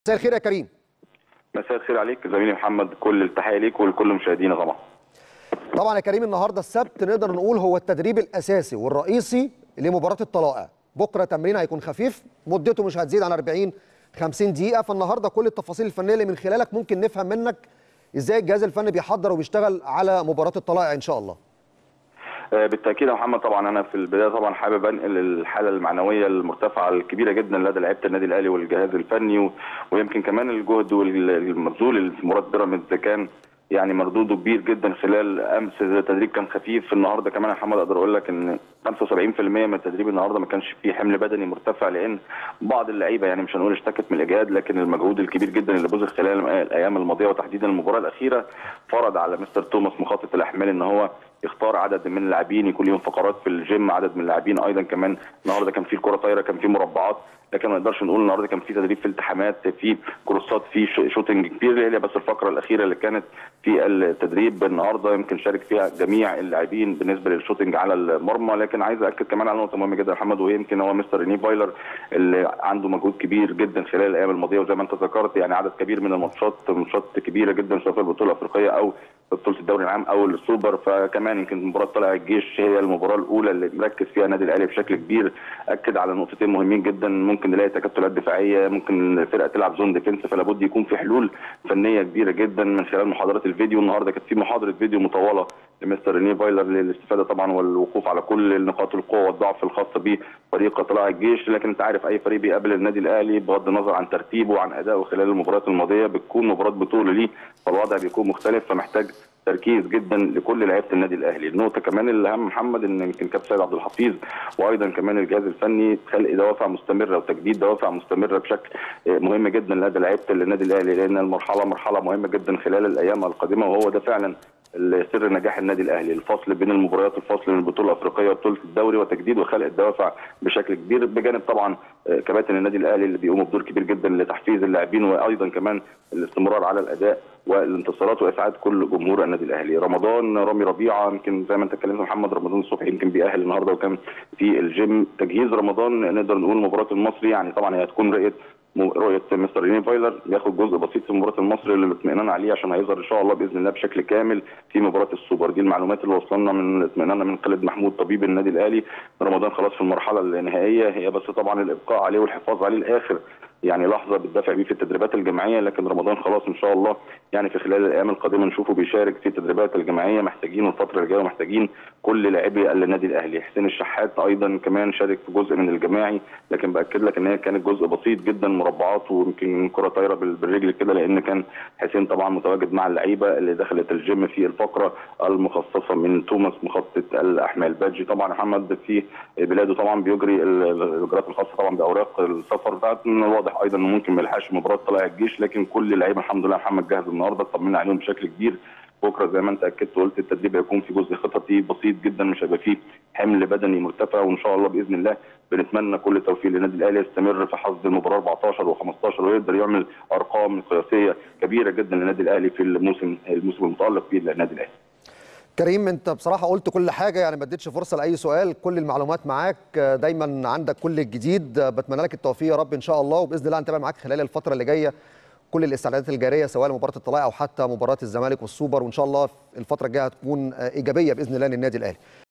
مساء الخير يا كريم مساء الخير عليك زميلي محمد كل التحيه ليك ولكل مشاهدينا طبعا طبعا يا كريم النهارده السبت نقدر نقول هو التدريب الاساسي والرئيسي لمباراه الطلائع بكره تمرين هيكون خفيف مدته مش هتزيد عن 40 50 دقيقه فالنهارده كل التفاصيل الفنيه اللي من خلالك ممكن نفهم منك ازاي الجهاز الفني بيحضر وبيشتغل على مباراه الطلائع ان شاء الله بالتاكيد يا محمد طبعا انا في البدايه طبعا حابب انقل الحاله المعنويه المرتفعه الكبيره جدا لدى لعيبه النادي الاهلي والجهاز الفني و... ويمكن كمان الجهد والمبذول في مباراه بيراميدز كان يعني كبير جدا خلال امس التدريب كان خفيف النهارده كمان يا محمد اقدر اقول لك ان 75% من التدريب النهارده ما كانش فيه حمل بدني مرتفع لان بعض اللعيبه يعني مش هنقول اشتكت من الاجهاد لكن المجهود الكبير جدا اللي بذل خلال الايام الماضيه وتحديدا المباراه الاخيره فرض على مستر توماس مخطط الاحمال ان هو يختار عدد من اللاعبين يكون لهم فقرات في الجيم عدد من اللاعبين ايضا كمان النهارده كان في الكره طايره كان في مربعات لكن ما نقدرش نقول النهارده كان في تدريب في التحامات في كروسات في شوتنج كبير هي بس الفقره الاخيره اللي كانت في التدريب النهارده يمكن شارك فيها جميع اللاعبين بالنسبه للشوتنج على المرمى لكن عايز اكد كمان على نقطه مهمه جدا يا محمد وهي يمكن هو مستر ريني بايلر اللي عنده مجهود كبير جدا خلال الايام الماضيه وزي ما انت ذكرت يعني عدد كبير من الماتشات ماتشات كبيره جدا سواء في البطوله الافريقيه او في بطوله الدوري العام او السوبر فكمان يمكن مباراه طلائع الجيش هي المباراه الاولى اللي مركز فيها النادي الاهلي بشكل كبير اكد على نقطتين مهمين جدا ممكن نلاقي تكتلات دفاعيه ممكن الفرقه تلعب زون ديفنس فلا بد يكون في حلول فنيه كبيره جدا من خلال محاضرات الفيديو النهارده كانت في محاضره فيديو مطوله لمستر ريني بايلر للاستفاده طبعا والوقوف على كل نقاط القوه والضعف الخاصه بفريق طلائع الجيش لكن انت عارف اي فريق بيقابل النادي الاهلي بغض النظر عن ترتيبه وعن ادائه خلال المباريات الماضيه بتكون مباراه بطوله ليه فالوضع بيكون مختلف فمحتاج تركيز جدا لكل لعيبه النادي الاهلي، النقطه كمان الاهم محمد ان يمكن كابتن سيد عبد الحفيظ وايضا كمان الجهاز الفني خلق دوافع مستمره وتجديد دوافع مستمره بشكل مهم جدا لدى لعيبه النادي الاهلي لان المرحله مرحله مهمه جدا خلال الايام القادمه وهو ده فعلا سر نجاح النادي الاهلي الفصل بين المباريات الفصل من البطوله الافريقيه وبطوله الدوري وتجديد وخلق الدوافع بشكل كبير بجانب طبعا كباتن النادي الاهلي اللي بيقوموا بدور كبير جدا لتحفيز اللاعبين وايضا كمان الاستمرار على الاداء والانتصارات واسعاد كل جمهور النادي الاهلي رمضان رامي ربيعه يمكن زي ما انت اتكلمت محمد رمضان الصبح يمكن بيأهل النهارده وكان في الجيم تجهيز رمضان نقدر نقول مباراه المصري يعني طبعا هي هتكون رؤيه رؤيه مستر ريني فايلر بياخد جزء بسيط في مباراه المصري اللي الاطمئنان عليه عشان هيظهر ان شاء الله باذن الله بشكل كامل في مباراه السوبر دي المعلومات اللي وصلنا من اطمئناننا من خالد محمود طبيب النادي الاهلي رمضان خلاص في المرحله النهائيه هي بس طبعا الابقاء عليه والحفاظ عليه الاخر يعني لحظه بتدافع بيه في التدريبات الجماعيه لكن رمضان خلاص ان شاء الله يعني في خلال الايام القادمه نشوفه بيشارك في التدريبات الجماعيه محتاجين الفتره اللي جايه ومحتاجين كل لاعبي النادي الاهلي حسين الشحات ايضا كمان شارك في جزء من الجماعي لكن باكد لك ان هي كانت جزء بسيط جدا مربعات ويمكن كره طايره بالرجل كده لان كان حسين طبعا متواجد مع اللعيبه اللي دخلت الجيم في الفقره المخصصه من توماس مخطط الاحمال بادجي طبعا محمد في بلاده طبعا بيجري الاجراءات الخاصه طبعا باوراق السفر بتاعت من الواضح ايضا انه ممكن ما يلحقش مباراه طلائع الجيش لكن كل اللعيبه الحمد لله محمد جاهز النهارده اطمنا عليهم بشكل كبير بكره زي ما انت اكدت وقلت التدريب هيكون في جزء خططي بسيط جدا مش هيبقى فيه حمل بدني مرتفع وان شاء الله باذن الله بنتمنى كل التوفيق للنادي الاهلي يستمر في حصد المباراه 14 و15 ويقدر يعمل ارقام قياسيه كبيره جدا للنادي الاهلي في الموسم الموسم المتالق فيه للنادي الاهلي. كريم انت بصراحه قلت كل حاجه يعني ما اديتش فرصه لاي سؤال كل المعلومات معاك دايما عندك كل الجديد بتمنى لك التوفيق يا رب ان شاء الله وباذن الله هنتابع معاك خلال الفتره اللي جايه كل الاستعدادات الجاريه سواء لمباراه الطلائع او حتى مباراه الزمالك والسوبر وان شاء الله الفتره الجايه هتكون ايجابيه باذن الله للنادي الاهلي